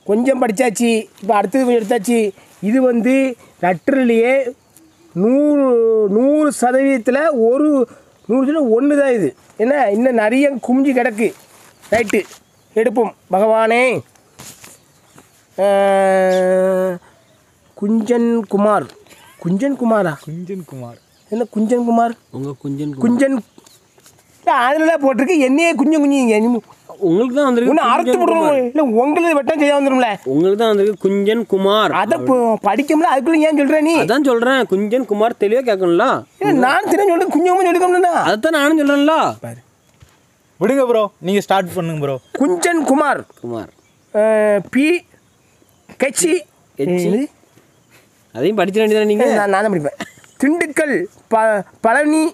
கொஞ்சம் படித்தாச்சு இப்போ அடுத்தது கொஞ்சம் எடுத்தாச்சு இது வந்து லெட்டர்லேயே நூறு நூறு சதவீதத்தில் ஒரு நூறு சதவீதம் ஒன்று தான் இது என்ன இன்னும் நிறைய குமிஞ்சு கிடக்கு ரைட்டு எடுப்போம் பகவானே அஹ், குஞ்சன் குமார் குஞ்சன் குமாரா குஞ்சன் குமார் என்ன குஞ்சன் குமார் உங்கள் குஞ்சன் கு- குஞ்சன் அதில் போட்டிருக்கு என்னையே குஞ்சம் குஞ்சிங்க உங்களுக்கு தான் வந்திருக்கு ஒன்று அறுத்து விடணும் இல்லை உங்களுக்கு வெட்டம் செய்ய வந்துடும்ல உங்களுக்கு தான் வந்திருக்கு குஞ்சன் குமார் அதை பு- படிக்கும்ல அதுக்குள்ள ஏன் சொல்ற நீ அதான் சொல்கிறேன் குஞ்சன் குமார் தெளிவாக கேட்கணும்ல ஏன் நான் தெரிஞ்ச சொல்றது குஞ்சமும் சொல்லிக்கணும்னா அதைத்தான் நானும் சொல்கிறேன்ல விடுங்க ப்ரோ நீங்கள் ஸ்டார்ட் பண்ணுங்க ப்ரோ குஞ்சன் குமார் குமார் அஹ், பி கட்சி கட்சி. அதையும் படிச்சிட வேண்டியதானே நீங்கள் நான் நான் தான் படிப்பேன் திண்டுக்கல் ப பழனி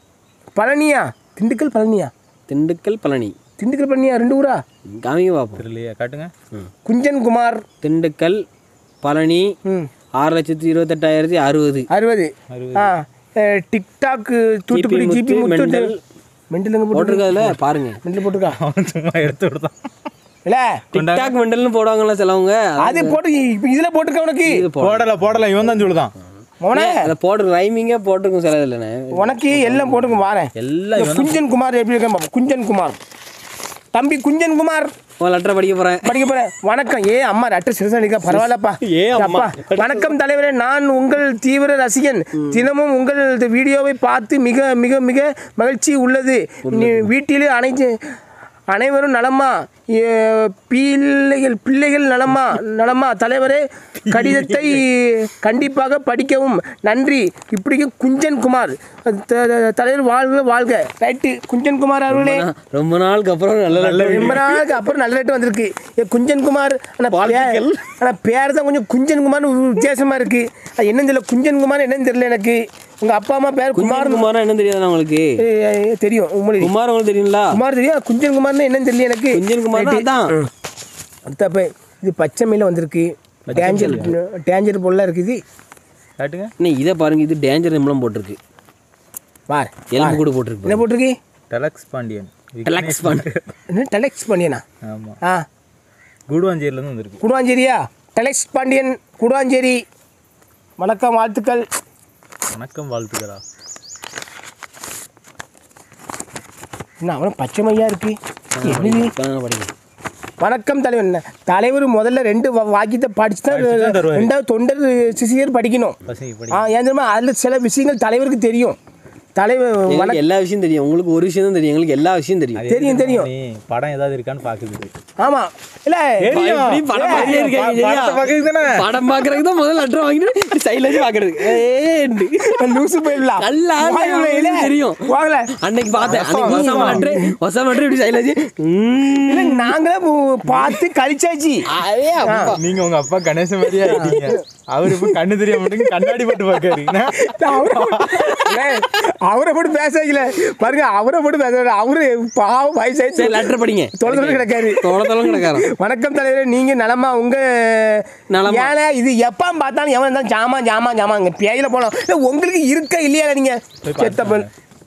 பழனியா திண்டுக்கல் பழனியா திண்டுக்கல் பழனி திண்டுக்கல் பழனியா ரெண்டு ஊரா காமிங்க பார்ப்போம் தெரியலையா காட்டுங்க குஞ்சன் குமார் திண்டுக்கல் பழனி ம் ஆறு லட்சத்தி இருபத்தெட்டாயிரத்தி அறுபது அறுபது ஆ அஹ், டிக்டாக் தூத்துக்குடி முத்து, ஜிபி முத்து மெண்டல். மெண்டலுங்க போட்டு போட்டிருக்காதுல பாருங்க மெண்டல் போட்டுருக்கா அவன் சும்மா எடுத்து விடுதான் இல்லை டிக்டாக் மெண்டல்னு போடுவாங்கல்ல சிலவங்க அது போட்டு இப்போ இதில் போட்டிருக்க உனக்கு இது போ- போடல போடல இவன் தான் சொல்லுதான் உன அதை போட்டு ரைமிங்கே போட்டிருக்கும் சில இல்லைண்ணே உனக்கு எல்லாம் போட்டுங்க வாரேன் எல்லாம் இந்த குஞ்சன் குமார் எப்படி இருக்கான் பாப்போம் குஞ்சன் குமார் தம்பி குஞ்சன் குமார் உன் லெட்டரை படிக்க போகிறேன் படிக்க போறேன் வணக்கம் ஏ அம்மா அட்ரஸ் சிறுசா இருக்கா பரவாயில்லப்பா ஏ அம்மா. அப்பா, வணக்கம் தலைவரே நான் உங்கள் தீவிர ரசிகன் தினமும் உங்கள் இந்த வீடியோவை பார்த்து மிக மிக மிக மகிழ்ச்சி உள்ளது நீ வீட்டிலே அனைத்து அனைவரும் நலமா ஏ, பிள்ளைகள் பிள்ளைகள் நலமா நலமா தலைவரே கடிதத்தை கண்டிப்பாக படிக்கவும் நன்றி இப்படிக்கு குஞ்சன் குமார் த- த- தலைவர் வாழ்க வாழ்க ரைட்டு குஞ்சன் குமார் அவர்களே ரொம்ப நாளுக்கு அப்புறம் நல்ல நல்ல ரொம்ப நாளுக்கு அப்புறம் நல்ல ரேட்டு வந்திருக்கு ஏ, குஞ்சன் குமார் ஆனால் வாழ்த்துக்கள். ஆனால் பேர் தான் கொஞ்சம் குஞ்சன் குமார்னு வித்தியாசமாக இருக்கு அது என்னன்னு தெரியல குஞ்சன் குமார் என்னன்னு தெரியல எனக்கு உங்க அப்பா அம்மா பேர் குமார் குமார் குமாரா என்ன தெரியாதா உங்களுக்கு தெரியும் உங்களுக்கு குமார் உங்களுக்கு தெரியுங்களா குமார் தெரியும் குஞ்சன் குமார்னு என்னன்னு தெரியல எனக்கு குஞ்சன் குமார் அதான் அடுத்தப்ப இது பச்சை மீனில் வந்திருக்கு டேஞ்சர் டேஞ்சர் பொருளாக இருக்குது காட்டுங்க அண்ணே இதை பாருங்க இது டேஞ்சர் எம்பளம் போட்டிருக்கு வார் எலும்பு கூட போட்டிருக்கு என்ன போட்டிருக்கு டெலக்ஸ் பாண்டியன் ரிலாக்ஸ் பண்ணு என்ன டெலெக்ஸ் பண்ணியனா ஆமாம் ஆ கூடுவாஞ்சேரியிலேருந்து வந்திருக்கு குடுவாஞ்சேரியா டெலெக்ஸ் பாண்டியன் குடுவாஞ்சேரி வணக்கம் வாழ்த்துக்கள் வணக்கம் வாழ்த்துக்கிறா என்ன அவனும் பச்சை மையா இருக்கு என்னது இப்ப படிங்க வணக்கம் தலைவர் தலைவர் முதல்ல ரெண்டு வா- வாக்கியத்தை படிச்சு தான் படிச்சு தான் தருவாரு. ரெண்டாவது தொண்டர் சிசியர் படிக்கணும் பசங்க படி ஆ ஏன் தெரியுமா அதில் சில விஷயங்கள் தலைவருக்கு தெரியும் தலைவர் எங்களுக்கு வணக்கம் எல்லா விஷயம் தெரியும் உங்களுக்கு ஒரு விஷயம் தான் தெரியும் எங்களுக்கு எல்லா விஷயம் தெரியும் அது தெரியும், எதுக்கு தெரியும். நீ படம் ஏதாவது இருக்கான்னு பாக்குது ஆமாம் இல்லை இப்படி படம் பார்த்துட்டே இருக்காங்க, சரியா? படத்தை பார்க்கறதுக்கு தானே? படம் பாக்குறதுக்கு தான் முதல்ல லெட்டர் வாங்கிட்டு சைட்ல வச்சு பாக்குறது ஏண்டு. லூசு போயிடலாம் நல்லா வாங்கல, இல்ல. தெரியும். வாங்கல அன்னைக்கு பார்த்தேன் அன்னைக்கு ஒசாம லெட்டர் ஒசாம லெட்டர் இப்படி சைட்ல வச்சு ம். இல்லை நாங்களே பு- பார்த்து கழிச்சாச்சு அதே அப்பா. நீங்க உங்க அப்பா கணேச மாதிரியே ஆயிட்டீங்க அவர் இப்ப கண்ணு தெரியாம மட்டும் கண்ணாடி போட்டு பாக்காரு அவரை ஏய், அவரை போட்டு பேச வைக்கல பாருங்க அவரை போட்டு பேச வைக்கல. அவரு பாவம் சரி வயசாயிடுச்சு லெட்டர் படிங்க தொலை தொலை கிடக்காரு தொலை தொலை கிடக்காரன் வணக்கம் தலைவரே நீங்க நலமா உங்க நலமா. ஏன்னா இது எப்ப பார்த்தாலும் எவன் இருந்தாலும் ஜாமா ஜாமா ஜாமா இங்க பேயில போனோம் இல்ல உங்களுக்கு இருக்க இல்லையா நீங்க செத்தப்பன்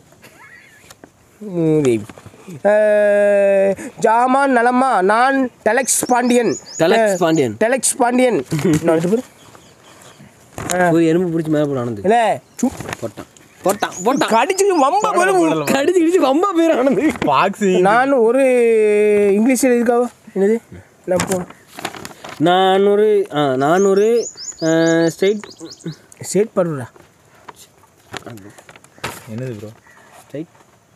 ம், அஹ், ஜாமான் நலமா நான் deluxe Pandian deluxe Pandian. Deluxe Pandian இன்னும் அடுத்து பாரு. ஒரு எறும்பு பிடிச்சி மேல போட ஆனது இல்ல சு- போட்டான் போட்டான் போட்டான் கடிச்சு வம்ப போயிரும் கடிச்சு கிடிச்சு வம்பா போயிடும் ஆனது பாக்ஸ் நான் ஒரு இங்கிலீஷில் இருக்காவோ என்னது நான் போ நானூறு ஆ நானூறு ஸ்ட்ரைட் ஸ்டேட் பருவா என்னது bro straight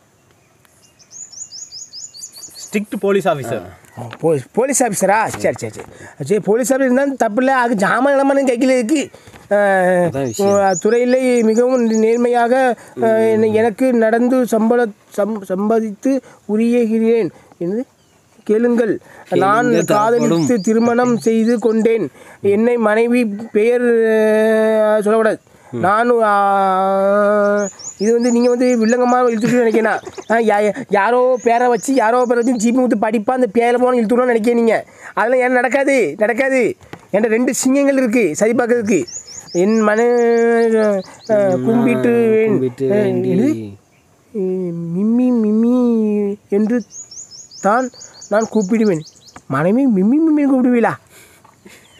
strict police officer police police ஆஃபீஸரா சரி சரி சரி சரி போலீஸ் ஆஃபீஸர் இருந்தாலும் தப்பு இல்லை அது ஜாமான் இளமான கையில் இருக்கு அதான் விஷயம். துறையில் மிகவும் நேர்மையாக அஹ், என்ன- எனக்கு நடந்து சம்பள சம் சம்பாதித்து உரியகிறேன் என்னது கேளுங்கள் நான் கேளுங்க, காதலித்து திருமணம் செய்து கொண்டேன் என்னை மனைவி பெயர் அஹ், சொல்லக்கூடாது நான் ஆஹ், இது வந்து நீங்கள் வந்து வில்லங்கமாக இழுத்துட்டு நினைக்கிறேன் ஆ, யா- யாரோ பேரை வச்சு யாரோ பேரை வச்சு ஜிபி ஊற்றி படிப்பா அந்த பேரில் போன இழுத்துடணும்னு நினைக்கிறீங்க நீங்கள் அதெல்லாம் ஏன் நடக்காது நடக்காது என்கிட்ட ரெண்டு சிங்கங்கள் இருக்குது சரி பார்க்கறதுக்கு என் மன அஹ், கும்பிட்டு கும்பிட்டு அஹ், வேண்டி என்னது? அஹ், மிம்மி மிம்மி என்று தான் நான் கூப்பிடுவேன் மனைவி மிம்மி மிம்மின்னு கூப்பிடுவீங்களா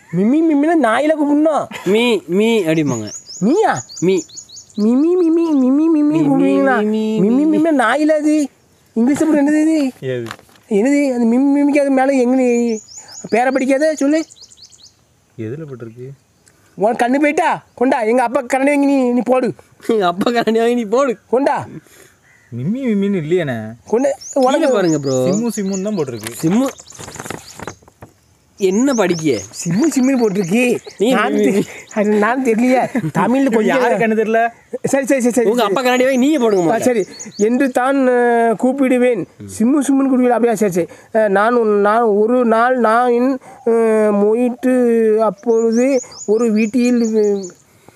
மிமி மிமினா நாயில கூப்பிடணும் மீ மீ அப்படிம்பாங்க நீயா மீ மிமி மிமி மிமி மிமி கூப்பிடுவீங்களா மிமி, மிமி மிமி நாயில அது இங்கிலீஷ் அப்புறம் என்னது இது ஏது என்னது அந்த மிமி மிமிக்கு அது மேலே எங்கே பேரை படிக்காத சொல்லு எதில் போட்டிருக்கு உனக்கு கண்ணு போயிட்டா கொண்டா எங்கள் அப்பா கரண்டி வாங்கி நீ நீ போடு எங்கள் அப்பா கரண்டியாக நீ போடு கொண்டா மிம்மி மிம்மின்னு இல்லையானே கொண்டு கீழே உனக்கு பாருங்க ப்ரோ சிம்மு சிம்முன்னு தான் போட்டிருக்கு சிம்மு என்ன படிக்கிய சிம்மு சிம்மின்னு போட்டிருக்கு நீ நான் தெ- அது நான் தெரியலையே தமிழில் கொஞ்சம் யாரு கண்ணு தெரியல சரி சரி சரி சரி உங்க அப்பா கரண்டி வாங்கி நீங்க போடுங்க ஆ, முதல்ல. சரி என்று தான் அஹ், கூப்பிடுவேன் சிம்மு சிம்முன்னு கூப்பிடுவேன் அப்படியா சரி சரி அஹ், நான் உன்- நான் ஒரு நாள் நான் அஹ், மொயிட்டு அப்பொழுது ஒரு வீட்டில் அஹ்,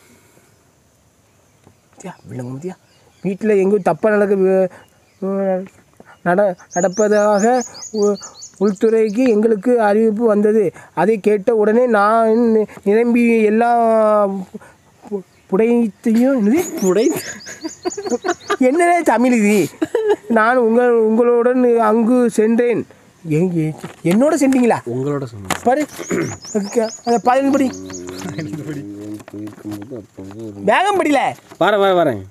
தியா, விளங்க முடியா வீட்டில் எங்கோ தப்பாக நடக்க அஹ், நட நடப்பதாக உ- உள்துறைக்கு எங்களுக்கு அறிவிப்பு வந்தது அதை கேட்ட உடனே நான் நி- நிரம்பி எல்லா பு- புடைத்தையும் என்னது புடை என்னடா தமிழ் இது நான் உங்கள் உங்களுடன் அங்கு சென்றேன் எங்க என்னோட சென்றீங்களா உங்களோட சொன்னேன் பாரு அந்த பதினஞ்சு படி வேகம் படியில வரேன் வரேன் வரேன்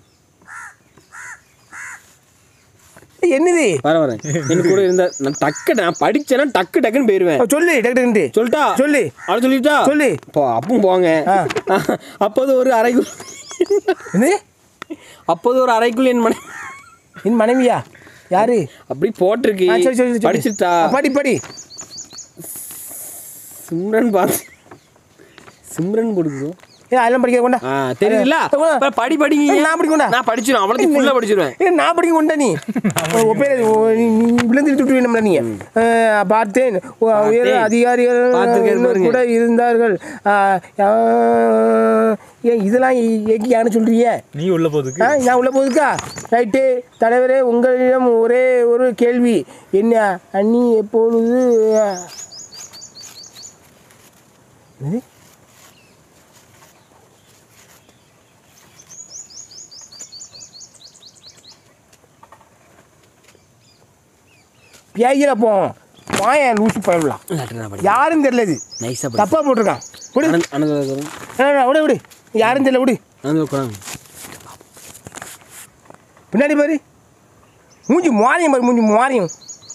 என்னது வரேன் வரேன் என் கூட இருந்த நான் டக்கு நான் படிச்சேன்னா டக்கு டக்குன்னு போயிடுவேன் சொல்லு டக்கு சொல்லிட்டா சொல்லு அவளை சொல்லிட்டா சொல்லு. போ அப்பவும் போங்க அப்போது ஒரு அறைக்குள் என்னது அப்போது ஒரு அறைக்குள் என் மனை என் மனைவியா யாரு அப்படி போட்டிருக்கு ஆ, சரி சரி சரி படிச்சுட்டா ஆ, படி படி சிம்ரன் பார்த்து சிம்ரன் கொடுக்குறோம் ஏ அதெல்லாம் படிக்க கொண்டா ஆ தெரியுதுல்ல ஆ, கொண்டா. இப்ப படி படிங்க ஏய், நான் படிக்க கொண்டா நான் படிச்சிடும் அவ்வளோத்தையும் ஃபுல்லாக படிச்சிருவேன் ஏ நான் படிக்க கொண்டா நீ ஒப்பேர விழுந்து இழுத்து விட்டுவேன் நீ அஹ், பார்த்தேன் உ- உயர் அதிகாரிகள் பார்த்திருக்காரு பாருங்க. கூட இருந்தார்கள் அஹ், அஹ், ஏன் இதெல்லாம் ஏக்கி யாருன்னு சொல்றீங்க நீ உள்ள போதுக்கு ஆ நான் உள்ள போகுதுக்கா ரைட்டு தலைவரே உங்களிடம் ஒரே ஒரு கேள்வி என்ன அண்ணி எப்பொழுது அஹ், என்னது? பேயில போவோம் வாயன் லூசு பழகலாம் லெட்டர் படி யாரும் தெரியல இது நைஸாக படி தப்பா போட்டிருக்கான் விடு அனந்த் அனந்த ஆ, விடு விடு யாரும் தெரியல விடு அனந்த உட்காந்து பின்னாடி பாரு மூஞ்சி மாறியும் பாரு மூஞ்சி மாறியும்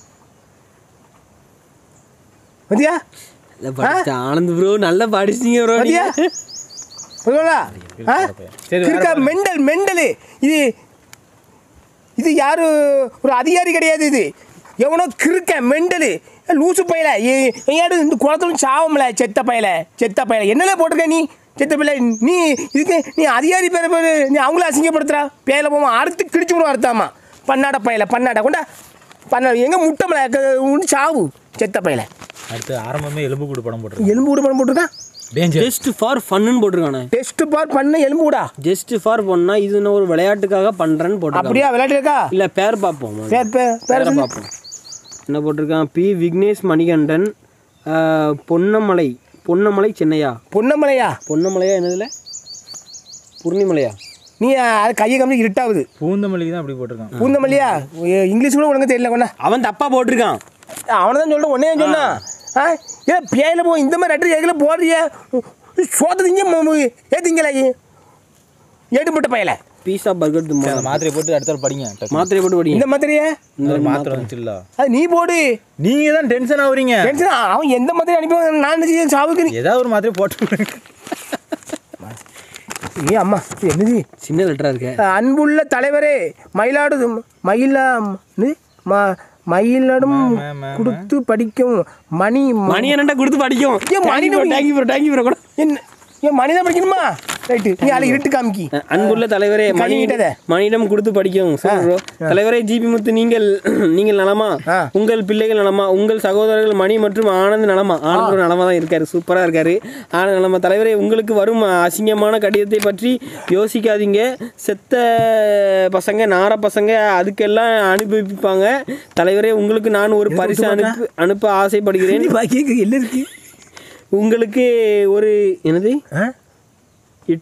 மதியா படிச்சா ஆனந்த் ப்ரோ நல்லா படிச்சீங்க ப்ரோ மதியா புரியலா ஆ சரி, வேற கிறுக்கா மெண்டல் மெண்டலு இது இது யாரு ஒரு அதிகாரி கிடையாது இது எவனோ கிறுக்க மெண்டலு லூசு பயல எங்கேயாடு இந்த குளத்துல சாவம்ல செத்த பயல செத்த பயல என்னல போட்டிருக்க நீ செத்த பயல நீ இதுக்கு நீ அதிகாரி பேர பேரு நீ அவங்கள அசிங்கப்படுத்துறா பேயில போவோம் அறுத்து கிழிச்சு விடுவோம் அறுத்தாமா பன்னாட பயல பன்னாட கொண்டா பண்ண எங்கே முட்டமல உண்டு சாவு செத்த பயல அடுத்து ஆரம்பமே எலும்பு கூடு படம் போட்டிருக்கு எலும்பு கூட பணம் போட்டிருக்கான் டேஞ்சர் ஜஸ்ட் ஃபார் ஃபன்னு போட்டிருக்கானே டெஸ்ட் பார் பண்ண எலும்பு கூடா ஜஸ்ட் ஃபார் பண்ணா இது நான் ஒரு விளையாட்டுக்காக பண்றேன்னு போட்டிருக்கான் அப்படியா விளையாட்டு இருக்கா இல்ல பேர் பார்ப்போம் முதல்ல. பேர் பேர் பேர் பேரை சொல்லு. பார்ப்போம் என்ன போட்டிருக்கான் பி விக்னேஷ் மணிகண்டன் ஆஹ், பொன்னமலை பொன்னமலை சென்னையா பொன்னமலையா பொன்னமலையா என்னதுல பூர்ணிமலையா நீ அது கையை கம்மி இருட்டாகுது பூந்தமல்லிக்கு தான் அப்படி போட்டிருக்கான் பூந்தமல்லியா ஏ, இங்கிலீஷ் கூட உனக்கு தெரியல கொண்டா அவன் தப்பா போட்டிருக்கான் அவனை தான் சொல்கிறேன் உடனே சொன்னான் ஆ ஏன் பேயில போ இந்த மாதிரி ரெட்டர் ஏகில் போடுறிய சோத்த திங்க ஏத்திங்களா ஏட்டுப்பட்ட பயல பீஸா பர்கர் சரி, அந்த மாத்திரையை போட்டு அடுத்த நாள் படிங்க டக்குனு. மாத்திரை போட்டு படிங்க இந்த மாதிரியே ஒரு மாத்திரை வந்துச்சுல்ல அது நீ போடு நீங்க தான் டென்ஷன் ஆகுறீங்க டென்ஷன் அவன் எந்த மாதிரி அனுப்பி நான் என்ன செய்ய சாவுக்கு நீ ஏதாவது ஒரு மாத்திரை போட்டு விடுங்க. ஏ அம்மா இது என்னது சின்ன லெட்டரா இருக்க அன்புள்ள தலைவரே மயிலாடு மயிலா என்னது? ம மயிலடும் ம, ம, ம. கொடுத்து படிக்கும் மணி மணி என்னண்டா கொடுத்து படிக்கும் ஏன் மணி டேங்கி ப்ரோ டேங்கி ப்ரோ கூட என்ன ஏன் மணி தான் படிக்கணுமா ரைட்டு நீ அதில் இருட்டு காமிக்கி அன்புள்ள தலைவரே நீ மணி கழுவிட்டத. மணியிடம் கொடுத்து படிக்கும் சரி bro. தலைவரே ஜிபி முத்து நீங்கள் நீங்கள் நலமா ஆ. உங்கள் பிள்ளைகள் நலமா உங்கள் சகோதரர்கள் மணி மற்றும் ஆனந்த் நலமா ஆனந்த் நலமா தான் இருக்காரு சூப்பரா இருக்காரு ஆனந்த் நலமா தலைவரே உங்களுக்கு வரும் அசிங்கமான கடிதத்தை பற்றி யோசிக்காதீங்க செத்த பசங்க நார பசங்க அதுக்கெல்லாம் அனுப்பிப்பாங்க தலைவரே உங்களுக்கு நான் ஒரு பரிசு அனுப்பி அனுப்ப ஆசைப்படுகிறேன் என்ன இருக்கு உங்களுக்கு ஒரு என்னது ஆ இட்லி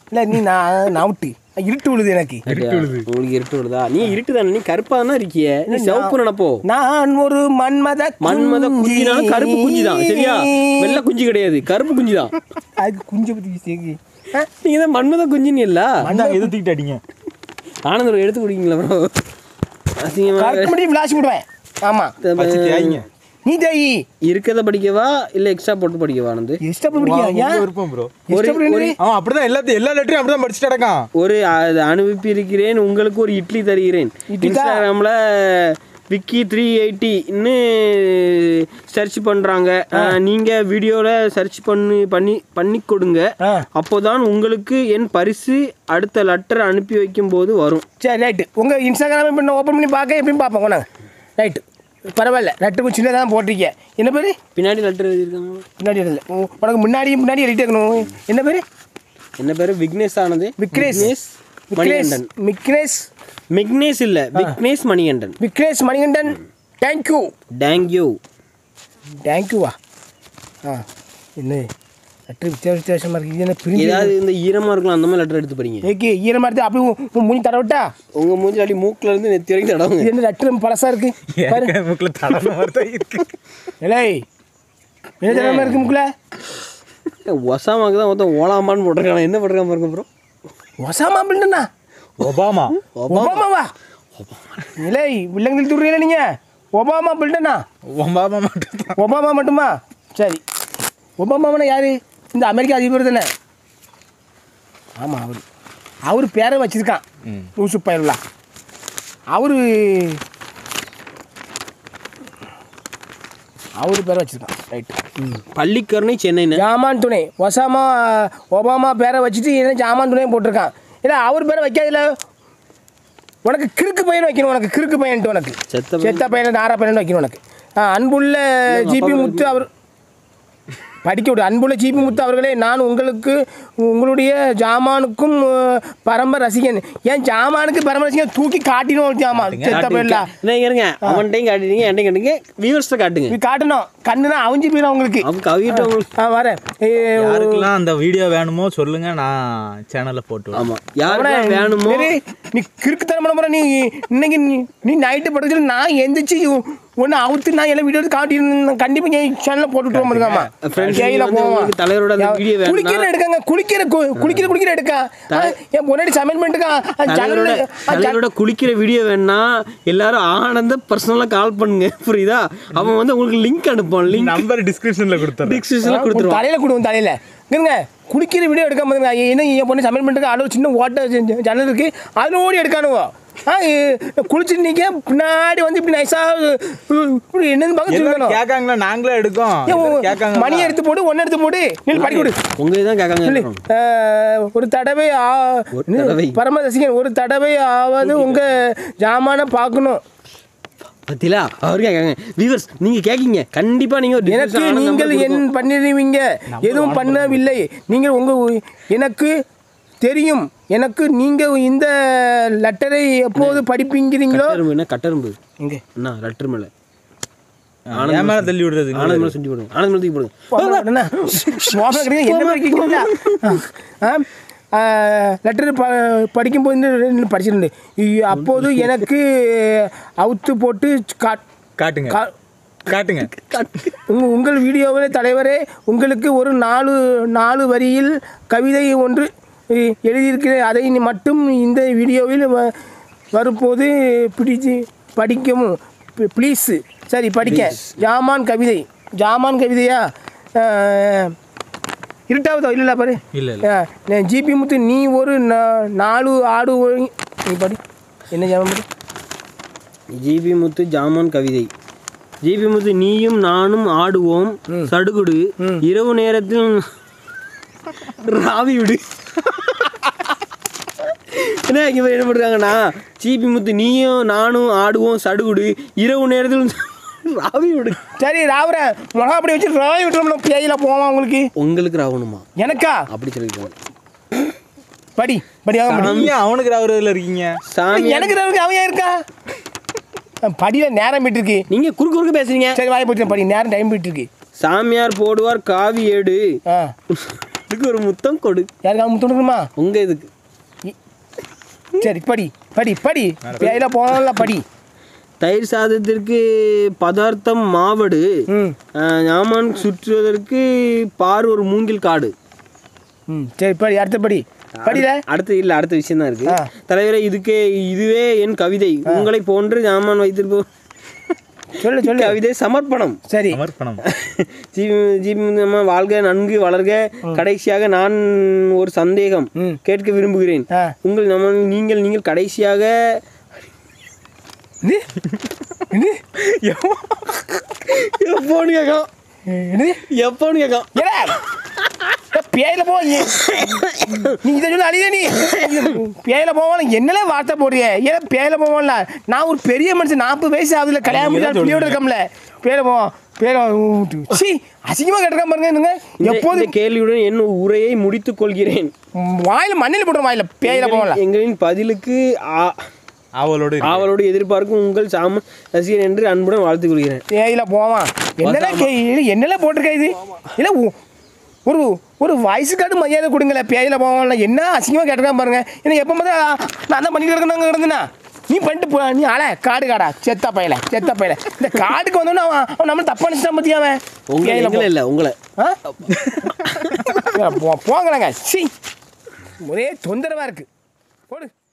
இல்லை நீ நான் நவுட்டு இருட்டு விழுது எனக்கு உங்களுக்கு இருட்டு விடுதா நீ இருட்டு தானே நீ கருப்பா தானே இருக்கிய நீ சிவப்பு நினைப்போ நான் ஒரு மன்மத மன்மத குஞ்சினாலும் கருப்பு குஞ்சு தான் சரியா வெள்ளை குஞ்சு கிடையாது கருப்பு குஞ்சு தான் அதுக்கு குஞ்சு பற்றி சேர்க்கு நீங்க தான் மன்மத குஞ்சுன்னு இல்ல அண்ணா எதிர்த்துக்கிட்டு அடிங்க ஆனந்தர் எடுத்து குடிங்களா ப்ரோ அசிங்கமா கரெக்ட் பண்ணி விளாசி விடுவேன் ஆமாம் வச்சு தேய்ங்க நீ தேயி இருக்கிறத படிக்கவா இல்ல எக்ஸ்ட்ரா போட்டு படிக்கவா ஆனந்து இஷ்டப்பட்டு பிடிக்கும் உங்க ஏன் விருப்பம் ப்ரோ இஷ்டப்பட்டு அவன் அப்படிதான் எல்லாத்தையும் எல்லா லெட்டரையும் அப்படிதான் படிச்சுட்டு கிடக்கான் ஒரு அது அனுப்பி இருக்கிறேன் உங்களுக்கு ஒரு இட்லி தருகிறேன் இட்லி தான். இன்ஸ்டாகிராமில் விக்கி த்ரீ எயிட்டின்னு சர்ச் பண்ணுறாங்க நீங்கள் வீடியோவில் சர்ச் பண்ணி பண்ணி பண்ணி கொடுங்க ஆ. அப்போதான் உங்களுக்கு என் பரிசு அடுத்த லெட்டர் அனுப்பி வைக்கும்போது வரும் சரி ரைட்டு உங்கள் இன்ஸ்டாகிராம் இப்போ நான் ஓப்பன் பண்ணி பார்க்க எப்படின்னு பார்ப்போம் கொண்டாங்க ரைட்டு பரவாயில்ல ரெட்டு கொஞ்சம் சின்னதாக தான் போட்டிருக்கீங்க என்ன பேர் பின்னாடி லெட்டர் எழுதியிருக்காங்க பின்னாடி எழுதல உ- உனக்கு முன்னாடி முன்னாடி எழுதிட்டே இருக்கணும் என்ன பேர் என்ன பேர் விக்னேஷ் ஆனது விக்னேஷ் விக்னேஷ் விக்னேஷ் மணிகண்டன் விக்னேஷ் விக்னேஷ் இல்லை விக்னேஷ் மணிகண்டன் விக்னேஷ் மணிகண்டன் தேங்க்யூ டேங்க்யூ தேங்க்யூவா ஆ என்ன லெட்டர் வித்தியாச வித்தியாசமாக இருக்குது இது என்ன பிரிஞ்சு ஏதாவது இந்த ஈரமாக இருக்கலாம் அந்த மாதிரி லெட்டர் எடுத்து படிங்க ஏக்கி ஈரமாக எடுத்து அப்படியே உன் உன் மூஞ்சி தடவிட்டா உங்கள் மூஞ்சி அப்படி மூக்கில் இருந்து நெத்தி வரைக்கும் தடவுங்க இது என்ன லெட்டர் பழசாக இருக்குது பாரு என் மூக்கில் தடவை மாதிரி தான் இருக்கு இல்லை என்ன தடவை இருக்குது முக்கில் ஒசாமாக்கு தான் மொத்தம் ஓலாமான்னு போட்டிருக்காங்க என்ன போட்டிருக்கான் பாருங்க ப்ரோ ஒசாமா பில்டனா ஒபாமா ஒபாமாவா இல்லை வில்லங்கள் துறையில நீங்கள் ஒபாமா பில்டனா ஒபாமா மட்டும் தான் ஒபாமா மட்டுமா சரி ஒபாமாவனா யார் இந்த அமெரிக்கா அதிபர் தானே ஆமாம் அவர் அவர் பேரை வச்சிருக்கான் லூசு பயலா அவர் அவர் பேரை வச்சிருக்கான் ரைட்டு பள்ளிக்கரணை சென்னைன்னு ஜாமான் துணை ஒசாமா ஒபாமா பேரை வச்சுட்டு என்ன ஜாமான் துணை போட்டிருக்கான் இல்லை அவர் பேரை வைக்காதுல உனக்கு கிறுக்கு பையன் வைக்கணும் உனக்கு கிறுக்கு பையன்ட்டு உனக்கு செத்த பையன். செத்த பையன் நாரா பையன் வைக்கணும் உனக்கு ஆ, அன்புள்ள ஜிபி முத்து அவர் படிக்க விடு அன்புள்ள ஜிபி முத்து அவர்களே நான் உங்களுக்கு உங்களுடைய ஜாமானுக்கும் அஹ், பரம ரசிகன் ஏன் ஜாமானுக்கு பரம ரசிகன் தூக்கி காட்டினோம் ஜாமான் செத்த பையன்ல என்ன இருங்க அவன்கிட்டையும் காட்டுறீங்க என்கிட்ட காட்டுங்க வியூவர்ஸ்ட்டை காட்டுங்க இது காட்டணும் கண்ணுனா அவிஞ்சு போயிடும் அவங்களுக்கு அவங்க கவிட்ட உங்களுக்கு ஆ வரேன் ஏ, யாருக்கெல்லாம் அந்த வீடியோ வேணுமோ சொல்லுங்க நான் சேனல்ல போட்டு விடுறேன். ஆமாம் யாருக்கு வேணுமோ சரி, நீ கிறுக்குத்தனம் பண்ண போற நீ இன்னைக்கு நீ நீ நைட்டு படுத்து நான் எந்திரிச்சு ஒன்று அவுத்து நான் எல்லாம் வீடியோ காட்டி கண்டிப்பாக என் சேனலில் போட்டுட்டு வந்துருக்காமா Friends, நீங்க வந்து உங்களுக்கு தலைவரோட அந்த video வேணும்னா- குளிக்கிற எடுக்காங்க குளிக்கிற கு- குளிக்கிற குளிக்கிற எடுக்கா ஆ, என் முன்னாடி சமையல் பண்ணிட்டு தலைவரோட தலைவரோட குளிக்கிற வீடியோ வேணா எல்லாரும் ஆனந்த பர்சனலாக கால் பண்ணுங்க புரியுதா அவன் வந்து உங்களுக்கு லிங்க் அனுப்பான் லிங்க் நம்பர் டிஸ்கிரிப்ஷன்ல கொடுத்துறேன் டிஸ்கிரிப்ஷனில் கொடுத்துருவான் தலையில கொடுவோம் தலையில இருங்க குளிக்கிற வீடியோ எடுக்காம இருங்க என்ன என் பொண்ணு சமையல் பண்ணிட்டு அளவு சின்ன ஓட்ட ஜன்னல் இருக்கு அதில் ஓடி எடுக்கானுவோ ஆ குளிச்சுட்டு நீங்க பின்னாடி வந்து இப்படி நைஸா இப்படி என்னன்னு பார்க்க எல்லாரும் சொல்லணும் கேட்காங்களா நாங்களே எடுக்கோம் ஏன் உன் எல்லாரும் கேட்காங்க மணி எடுத்து போடு ஒன்று எடுத்து போடு நீ படிக்க விடு உங்க தான் கேட்காங்க சொல்லு. எல்லாரும். அஹ், ஒரு தடவை ஆ- ஒரு தடவை. பரம ரசிகன் ஒரு தடவை ஆவது உங்க ஜாமான பார்க்கணும் பத்திலா அவர் கேட்காங்க வியூவர்ஸ் நீங்க கேட்கீங்க கண்டிப்பா நீங்க ஒரு எனக்கு description ஆன நீங்கள் number என் கொடுக்கும். பண்ணிடுவீங்க எதுவும் பண்ணவில்லை நீங்கள் உங்க எனக்கு தெரியும் எனக்கு நீங்க இந்த லெட்டரை எப்போது படிப்பீங்கிறீங்களோ கட்டெரும்பு என்ன கட்டெரும்பு இங்க என்ன லெட்டர் மேல ஏன் மேல தள்ளி விடுறது ஆனந்த் மேல சுண்டி போடுங்க ஆனந்த் மேல தூக்கி போடுங்க என்ன மோசம் கிடையாது, என்ன படிக்கிறீங்களா லெட்டர் ப படிக்கும்போது இன்னும் இன்னும் படிச்சிருந்தேன் இ- அப்போது எனக்கு அவுத்து போட்டு காட் காட்டுங்க கா- காட்டுங்க உங்க உங்கள் வீடியோவில் தலைவரே உங்களுக்கு ஒரு நாலு நாலு வரியில் கவிதை ஒன்று எ- எழுதியிருக்கிறேன் அதை நீ மட்டும் இந்த வீடியோவில் வ வரும்போது பிடிச்சு படிக்கவும் ப்ளீஸ் சரி படிக்க ஜாமான் கவிதை ஜாமான் கவிதையா அஹ், இருட்டாவதோ இல்லைல்ல பாரு இல்ல, இல்ல. ஜிபி முத்து நீ ஒரு நா- நாலு ஆடு ஒழுங்கி நீ படி என்ன ஜாமான் படி ஜிபி முத்து ஜாமான் கவிதை ஜிபி முத்து நீயும் நானும் ஆடுவோம் சடுகுடு இரவு நேரத்தில் ராவி விடு என்ன இங்க என்ன பண்ணுறாங்கண்ணா ஜிபி முத்து நீயும் நானும் ஆடுவோம் சடுகுடு இரவு நேரத்தில் ராவி விடு சரி ராவர மிளகா அப்படி வச்சு ராய் விட்டுறோம்ல பேயில போவான் உங்களுக்கு உங்களுக்கு ராவணுமா எனக்கா அப்படி சொல்லிருக்காங்க படி படி அவன் படி நீங்க அவனுக்கு அவரில் இருக்கீங்க சாமி எனக்கு ரவுக்கு அவன் ஏன் இருக்கா படியில நேரம் போயிட்டு இருக்கு நீங்க குறுக்கு குறுக்க பேசுறீங்க சரி வாய் போச்சு படி நேரம் டைம் போயிட்டு இருக்கு சாமியார் போடுவார் காவி ஏடு ஆ இதுக்கு ஒரு முத்தம் கொடு யாருக்காவது முத்துணுமா உங்க இதுக்கு சரி படி படி படி பேயில போகல படி தயிர் சாதத்திற்கு பதார்த்தம் மாவடு ம் அஹ், ஞாமான் சுற்றுவதற்கு பார் ஒரு மூங்கில் காடு ம் சரி படி அடுத்த படி படியில அடுத்து இல்ல அடுத்த விஷயம் தான் இருக்கு ஆ. தலைவரே இதுக்கே இதுவே என் கவிதை உங்களை போன்று ஞாமான் வைத்திருப்போம் சொல்லு சொல்லு கவிதை சமர்ப்பணம் சரி சமர்ப்பணம் ஜீ ஜீ நம்ம வாழ்க நன்கு வளர்க கடைசியாக நான் ஒரு சந்தேகம் ம். கேட்க விரும்புகிறேன் ஆ உங்கள் நம்ம நீங்கள் நீங்கள் கடைசியாக இது இது எப்போன்னு கேட்கும் இது எப்போன்னு கேட்கும் ஏடா பேயில போ ஏ- நீ இதை சொல்லி அழிய நீ பேயில போவான் என்னல வார்த்தை போடுறிய ஏன் பேயில போவான்ல நான் ஒரு பெரிய மனுஷன் நாற்பது வயசு ஆகுதுல கல்யாணம் முடியாது பிள்ளையோட இருக்கம்ல பேயில போவோம் பேயில சி அசிங்கமா கேட்டிருக்கான் பாருங்க என்னங்க இந்த- எப்போது இந்த கேள்வியுடன் என் உரையை முடித்துக் கொள்கிறேன் வாயில மண்ணில் போடுற வாயில பேயில போவான்ல எங்களின் பதிலுக்கு ஆ- ஆவலோடு இருக்கு. ஆவலோடு எதிர்பார்க்கும் உங்கள் சாம ரசிகர் என்று அன்புடன் வாழ்த்துக் கொள்கிறேன் பேயில போவான் என்னல கே என்னல போட்டிருக்க இது இல்லை ஒ- ஒரு ஒரு வயசு காட்டு மரியாதை கொடுங்களேன் பேயில போவான்ல என்ன அசிங்கமாக கேட்டிருக்கான் பாருங்க எனக்கு எப்போ பார்த்தா நான் தான் பண்ணிட்டு இருக்கேன் கிடந்தேனா நீ பண்ணிட்டு போ நீ ஆள காடு காடா செத்த பையல செத்த பையல இந்த காடுக்கு வந்தோன்னா அவன் அவன் நம்ம தப்பா நினச்சிட்டான் பத்தியா அவன் உங்களை பேயில போ- எங்களை இல்லை உங்களை ஆ? போ- போங்களேங்க சி ஒரே தொந்தரவாக இருக்கு போடு